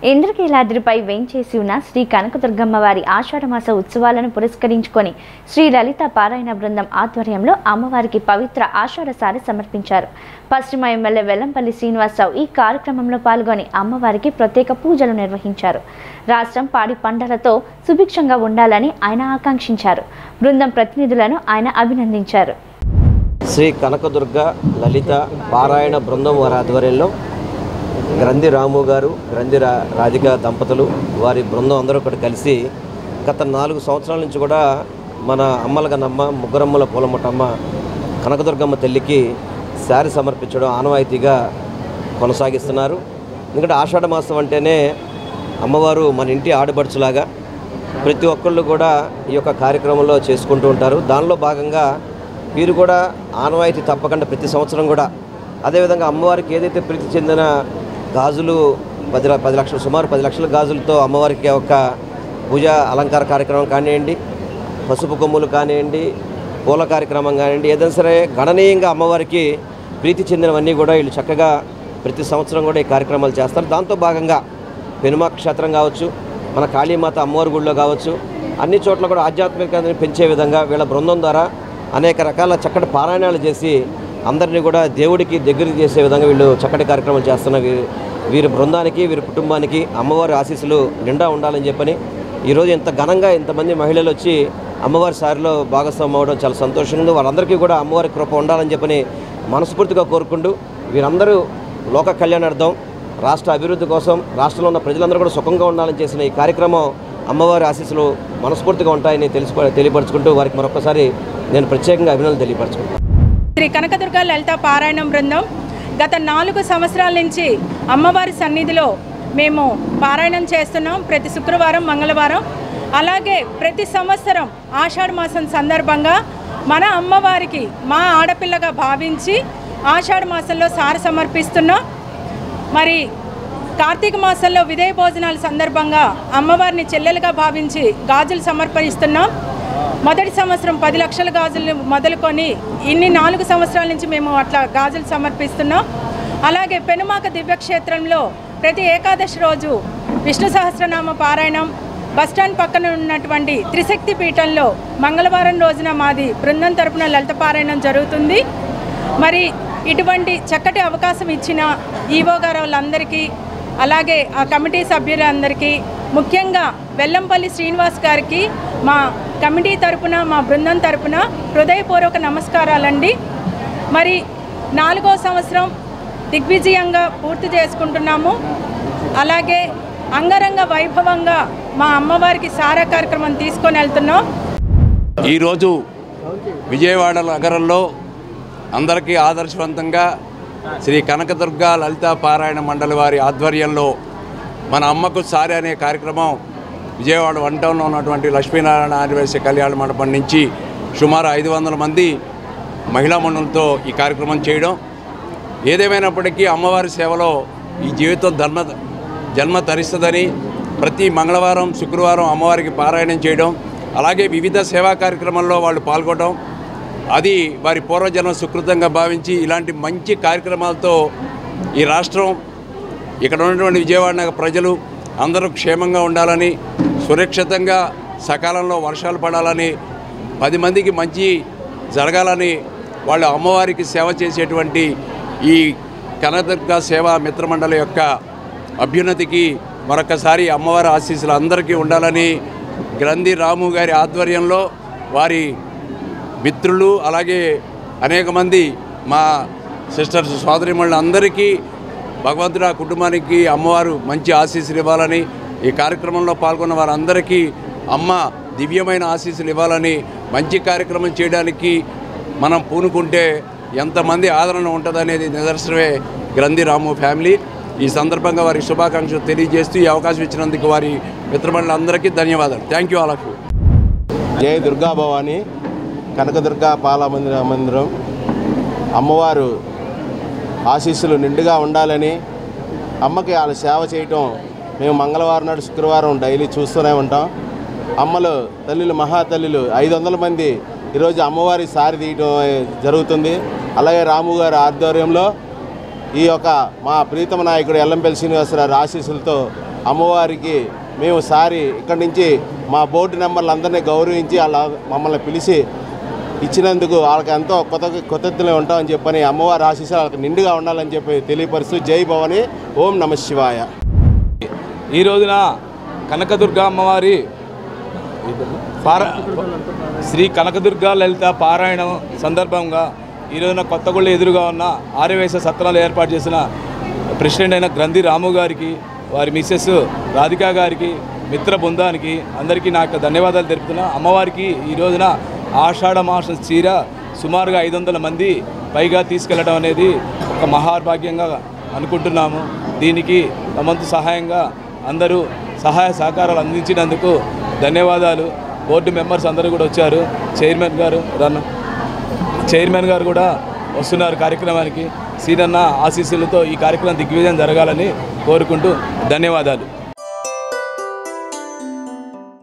ఇంద్రకీలాద్రిపై వేంచేసి ఉన్న శ్రీ కనకదుర్గమ్మ వారి ఆషాఢమాస ఉత్సవాలను పురస్కరించుకొని శ్రీ లలిత పారాయణ బృందం ఆధ్వర్యంలో అమ్మవారికి పవిత్ర ఆషాఢ సారి సమర్పించారు పశ్చిమ ఎమ్మెల్యే వెల్లంపల్లి శ్రీనివాసరావు ఈ కార్యక్రమంలో పాల్గొని అమ్మవారికి ప్రత్యేక పూజలు నిర్వహించారు రాష్ట్రం పాడి పంటలతో సుభిక్షంగా ఉండాలని ఆయన ఆకాంక్షించారు బృందం ప్రతినిధులను ఆయన అభినందించారు శ్రీ కనకదుర్గ లలిత పారాయణ బృందం వారి ఆధ్వర్యంలో గ్రంథి రాము గారు గ్రంథి రా రాధిక దంపతులు వారి బృందం అందరూ ఒకటి కలిసి గత నాలుగు సంవత్సరాల నుంచి కూడా మన అమ్మల గన్నమ్మ ముగ్గురమ్మల పూలముట్టమ్మ కనకదుర్గమ్మ తల్లికి శారీ సమర్పించడం ఆనవాయితీగా కొనసాగిస్తున్నారు ఎందుకంటే ఆషాఢ మాసం అంటేనే అమ్మవారు మన ఇంటి ఆడబడుచులాగా ప్రతి ఒక్కళ్ళు కూడా ఈ యొక్క కార్యక్రమంలో చేసుకుంటూ ఉంటారు దానిలో భాగంగా వీరు కూడా ఆనవాయితీ తప్పకుండా ప్రతి సంవత్సరం కూడా అదేవిధంగా అమ్మవారికి ఏదైతే ప్రీతి చెందిన గాజులు పది ల- పది లక్షలు సుమారు పది లక్షల గాజులతో అమ్మవారికి ఒక పూజ అలంకార కార్యక్రమం కానివ్వండి పసుపు కొమ్ములు కానివ్వండి పూల కార్యక్రమం కానివ్వండి ఏదైనా సరే గణనీయంగా అమ్మవారికి ప్రీతి చెందినవన్నీ కూడా వీళ్ళు చక్కగా ప్రతి సంవత్సరం కూడా ఈ కార్యక్రమాలు చేస్తారు దాంతో భాగంగా పెనుమా క్షేత్రం కావచ్చు మన కాళీమాత అమ్మవారి గుడిలో కావచ్చు అన్ని చోట్ల కూడా ఆధ్యాత్మికతని పెంచే విధంగా వీళ్ళ బృందం ద్వారా అనేక రకాల చక్కటి పారాయణాలు చేసి అందరినీ కూడా దేవుడికి దగ్గరికి చేసే విధంగా వీళ్ళు చక్కటి కార్యక్రమాలు చేస్తున్న వీరి వీరి బృందానికి వీరి కుటుంబానికి అమ్మవారి ఆశీస్సులు నిండా ఉండాలని చెప్పని ఈరోజు ఇంత ఘనంగా ఇంతమంది మహిళలు వచ్చి అమ్మవారి సారిలో భాగస్వామ్యం అవ్వడం చాలా సంతోషంగా ఉంది వాళ్ళందరికీ కూడా అమ్మవారి కృప ఉండాలని చెప్పని మనస్ఫూర్తిగా కోరుకుంటూ వీరందరూ లోక కళ్యాణార్థం రాష్ట్ర అభివృద్ధి కోసం రాష్ట్రంలో ఉన్న ప్రజలందరూ కూడా సుఖంగా ఉండాలని చేసిన ఈ కార్యక్రమం అమ్మవారి ఆశీస్సులు మనస్ఫూర్తిగా ఉంటాయని తెలిసి తెలియపరుచుకుంటూ వారికి మరొకసారి నేను ప్రత్యేకంగా అభినందనలు తెలియపరచుకుంటాను శ్రీ కనకదుర్గ లలిత పారాయణం బృందం గత నాలుగు సంవత్సరాల నుంచి అమ్మవారి సన్నిధిలో మేము పారాయణం చేస్తున్నాం ప్రతి శుక్రవారం మంగళవారం అలాగే ప్రతి సంవత్సరం ఆషాఢ మాసం సందర్భంగా మన అమ్మవారికి మా ఆడపిల్లగా భావించి ఆషాఢ మాసంలో సార సమర్పిస్తున్నాం మరి కార్తీక మాసంలో విదయ భోజనాల సందర్భంగా అమ్మవారిని చెల్లెలుగా భావించి గాజులు సమర్పిస్తున్నాం మొదటి సంవత్సరం పది లక్షల గాజులు మొదలుకొని ఇన్ని నాలుగు సంవత్సరాల నుంచి మేము అట్లా గాజులు సమర్పిస్తున్నాం అలాగే పెనుమాక దివ్యక్షేత్రంలో ప్రతి ఏకాదశి రోజు విష్ణు సహస్రనామ పారాయణం బస్టాండ్ పక్కన ఉన్నటువంటి త్రిశక్తి పీఠంలో మంగళవారం రోజున మాది బృందం తరపున లలిత పారాయణం జరుగుతుంది మరి ఇటువంటి చక్కటి అవకాశం ఇచ్చిన ఈవో గారు వాళ్ళందరికీ అలాగే ఆ కమిటీ సభ్యులందరికీ ముఖ్యంగా వెల్లంపల్లి శ్రీనివాస్ గారికి మా కమిటీ తరపున మా బృందం తరపున హృదయపూర్వక నమస్కారాలండి మరి నాలుగో సంవత్సరం దిగ్విజయంగా పూర్తి చేసుకుంటున్నాము అలాగే అంగరంగ వైభవంగా మా అమ్మవారికి సారా కార్యక్రమం తీసుకొని వెళ్తున్నాం ఈరోజు విజయవాడ నగరంలో అందరికీ ఆదర్శవంతంగా శ్రీ కనకదుర్గ లలిత పారాయణ మండలి వారి ఆధ్వర్యంలో మన అమ్మకు సారి అనే కార్యక్రమం విజయవాడ వన్ టౌన్లో ఉన్నటువంటి లక్ష్మీనారాయణ ఆదివాసీ కళ్యాణ మండపం నుంచి సుమారు ఐదు వందల మంది మహిళా మండలితో ఈ కార్యక్రమం చేయడం ఏదేమైనప్పటికీ అమ్మవారి సేవలో ఈ జీవితం ధర్మ జన్మ తరిస్తుందని ప్రతి మంగళవారం శుక్రవారం అమ్మవారికి పారాయణం చేయడం అలాగే వివిధ సేవా కార్యక్రమాల్లో వాళ్ళు పాల్గొనడం అది వారి పూర్వజన్మ సుకృతంగా భావించి ఇలాంటి మంచి కార్యక్రమాలతో ఈ రాష్ట్రం ఇక్కడ ఉన్నటువంటి విజయవాడ నగర ప్రజలు అందరూ క్షేమంగా ఉండాలని సురక్షితంగా సకాలంలో వర్షాలు పడాలని పది మందికి మంచి జరగాలని వాళ్ళు అమ్మవారికి సేవ చేసేటువంటి ఈ కనదుర్గ సేవా మిత్రమండలి యొక్క అభ్యున్నతికి మరొకసారి అమ్మవారి ఆశీస్సులు అందరికీ ఉండాలని గ్రంథి రాము గారి ఆధ్వర్యంలో వారి మిత్రులు అలాగే అనేక మంది మా సిస్టర్స్ సోదరిమణులు అందరికీ భగవంతుడు ఆ కుటుంబానికి అమ్మవారు మంచి ఆశీస్సులు ఇవ్వాలని ఈ కార్యక్రమంలో పాల్గొన్న వారందరికీ అమ్మ దివ్యమైన ఆశీస్సులు ఇవ్వాలని మంచి కార్యక్రమం చేయడానికి మనం పూనుకుంటే ఎంతమంది ఆదరణ ఉంటుందనేది నిదర్శనమే గ్రంథి రాము ఫ్యామిలీ ఈ సందర్భంగా వారి శుభాకాంక్షలు తెలియజేస్తూ ఈ అవకాశం ఇచ్చినందుకు వారి మిత్రమండలందరికీ ధన్యవాదాలు thank you all of you జయ దుర్గా భవాని కనకదుర్గా పాల మందిర మందిరం అమ్మవారు ఆశీస్సులు నిండుగా ఉండాలని అమ్మకి వాళ్ళ సేవ చేయటం మేము మంగళవారం నాడు శుక్రవారం డైలీ చూస్తూనే ఉంటాం అమ్మలు తల్లులు మహాతల్లులు ఐదు వందల మంది ఈరోజు అమ్మవారి సారి తీయటం జరుగుతుంది అలాగే రాము గారి ఆధ్వర్యంలో ఈ యొక్క మా ప్రీతమ నాయకుడు ఎల్లంపల్లి శ్రీనివాసరావు ఆశీస్సులతో అమ్మవారికి మేము సారి ఇక్కడి నుంచి మా బోర్డు నెంబర్లు అందరినీ గౌరవించి వాళ్ళ మమ్మల్ని పిలిచి ఇచ్చినందుకు వాళ్ళకి ఎంతో కొత్త కృతజ్ఞతలు ఉంటామని చెప్పని అమ్మవారి ఆశీస్సులు వాళ్ళకి నిండుగా ఉండాలని చెప్పి తెలియపరుస్తూ జై భవాని ఓం నమ శివాయ ఈ రోజున కనకదుర్గ అమ్మవారి పార శ్రీ కనకదుర్గ లలిత పారాయణం సందర్భంగా ఈ రోజున కొత్తగూళ్ళ ఎదురుగా ఉన్న ఆర్యవేశ సత్రాలు ఏర్పాటు చేసిన ప్రెసిడెంట్ అయిన గ్రంథి రాము గారికి వారి మిస్సెస్ రాధికా గారికి మిత్ర బృందానికి అందరికీ నా యొక్క ధన్యవాదాలు తెలుపుతున్నా అమ్మవారికి ఈ రోజున ఆషాఢ మాసం చీర సుమారుగా ఐదు వందల మంది పైగా తీసుకెళ్లడం అనేది ఒక మహాభాగ్యంగా అనుకుంటున్నాము దీనికి తమంతు సహాయంగా అందరూ సహాయ సహకారాలు అందించినందుకు ధన్యవాదాలు బోర్డు మెంబర్స్ అందరూ కూడా వచ్చారు చైర్మన్ గారు రన్ చైర్మన్ గారు కూడా వస్తున్నారు కార్యక్రమానికి సీనన్న ఆశీస్సులతో ఈ కార్యక్రమం దిగ్విజయం జరగాలని కోరుకుంటూ ధన్యవాదాలు